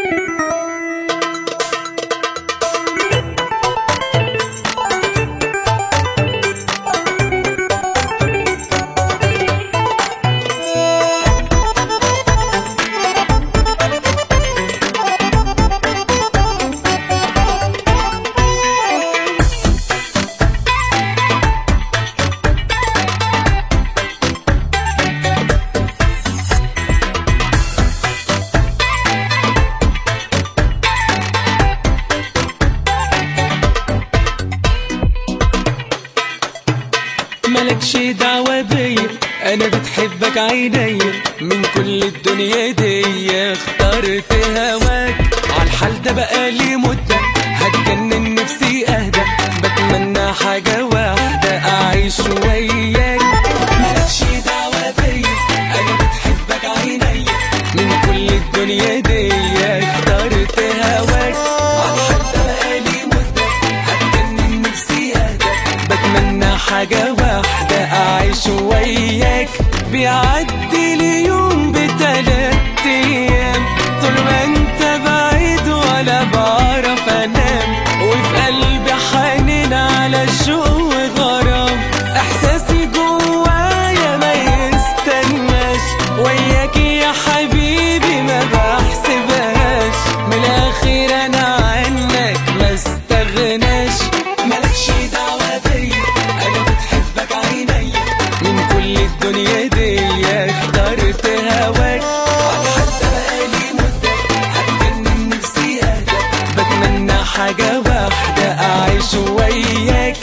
مالكش دعوة بيا انا بتحبك عيني من كل الدنيا دي اخترت هواك عالحال ده بقالي مدة هتجنن نفسي اهدى بتمنى حاجة واحدة اعيش وياك مالكش دعوة بيا انا بتحبك عيني من كل الدنيا دي اخترت هواك عالحال ده بقالي مدة هتجنن نفسي اهدى بتمنى حاجة واحدة أعيش وياك بيعدي لي يوم بتلات أيام طول ما أنت بعيد ولا بعرف أنام وفي قلبي حنين على الشوق وغرام إحساسي جوايا ما يستناش وياك يا حبيبي ما بحسبهاش من الآخر أنا عنك ما استغناش مالكش دعوة بيا أنا بتحبك عيني من كل الدنيا دي اخترت هواك حتى بقالي مدة هتجنن نفسي أهدى بتمنى حاجة واحدة أعيش وياك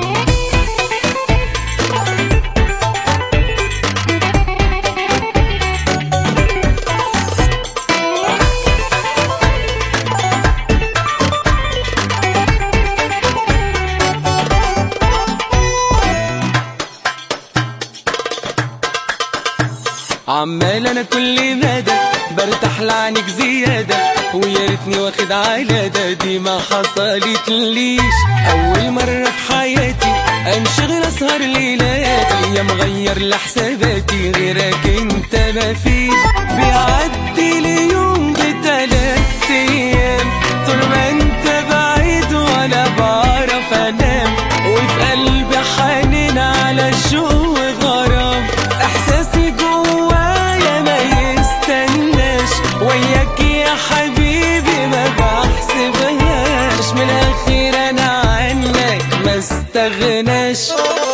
عمال انا كل مدى برتاح لعنك زيادة ويا ريتني واخد على ده دي ما حصلت ليش اول مرة في حياتي انشغل اسهر ليلاتي يا مغير لحساباتي غيرك انت مفيش بيعدي لي يوم بتلات ايام طول ما انت بعيد ولا بعرف انام وفي قلبي حنين على الشوق وغرام احساسي جوايا ما يستناش وياك يا حبيبي ما بحسبهاش من الاخير انا عنك ما استغناش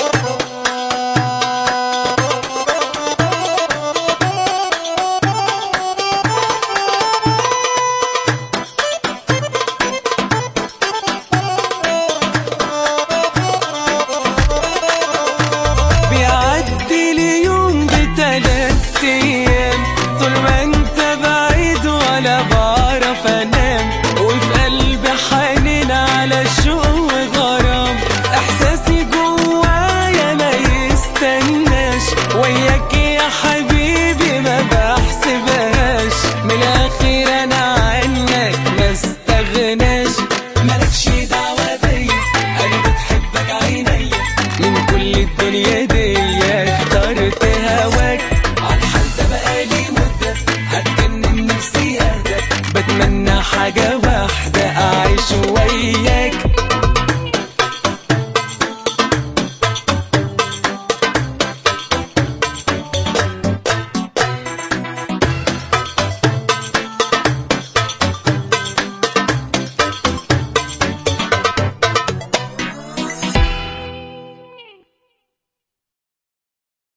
بيعدي لي يوم بتلات ايام طول ما انت بعيد ولا بعرف انام وفي قلبي حنين على الشوق وغرام احساسي جوايا ما يستناش وياك يا حبيبي ما بحسبهاش من الاخير انا عنك ما استغناش مالكش دعوة بيا انا بتحبك عيني من كل الدنيا دي اخترت هواك عالحال ده بقالي مدة هتجنن نفسي اهدى بتمنى حاجة واحدة